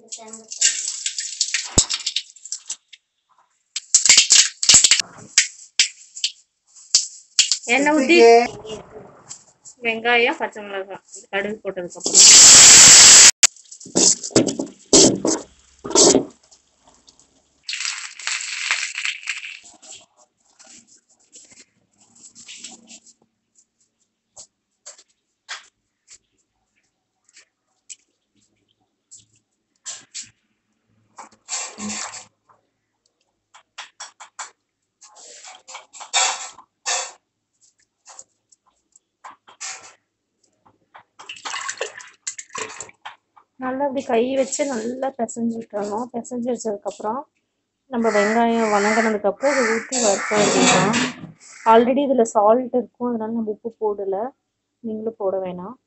எண்ணெய் ஊற்றி வெங்காயம் பச்சை மிளகாய் கடுகு போட்டதுக்கப்புறம் நல்லா அப்படி கை வச்சு நல்லா பிசைஞ்சு விட்டுறணும் பிசைஞ்சு வச்சதுக்கப்புறம் நம்ம வெங்காயம் வதங்கினதுக்கப்புறம் இதை ஊற்றி வறுக்க வேண்டியதுதான் ஆல்ரெடி இதில் சால்ட் இருக்கும் அதனால நம்ம உப்பு போடலை நீங்களும் போட வேணாம்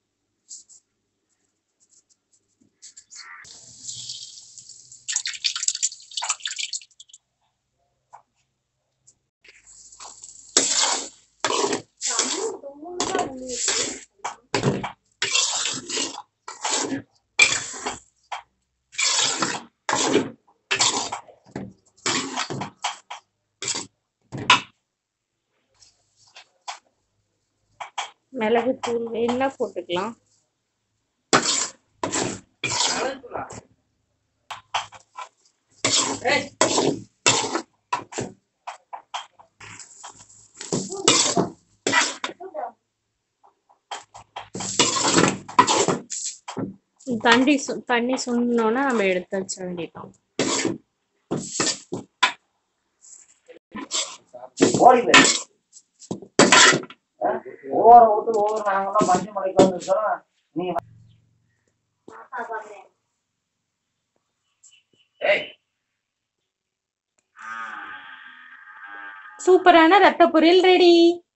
மிளகு தூள் வேணும்னா போட்டுக்கலாம் தண்ணி சு தண்ணி சுண்டணுன்னா நம்ம எடுத்து வச்ச வேண்டியதான் ஓடி போயிரு ஆ? ஒவ்வொரு விட்டு ஒவ்வொரு நாங்களாம் மஞ்சள் மலைக்கு வந்துருக்கிறோம் நீ வ- ஏய் சூப்பரான ரத்த பொரியல் ரெடி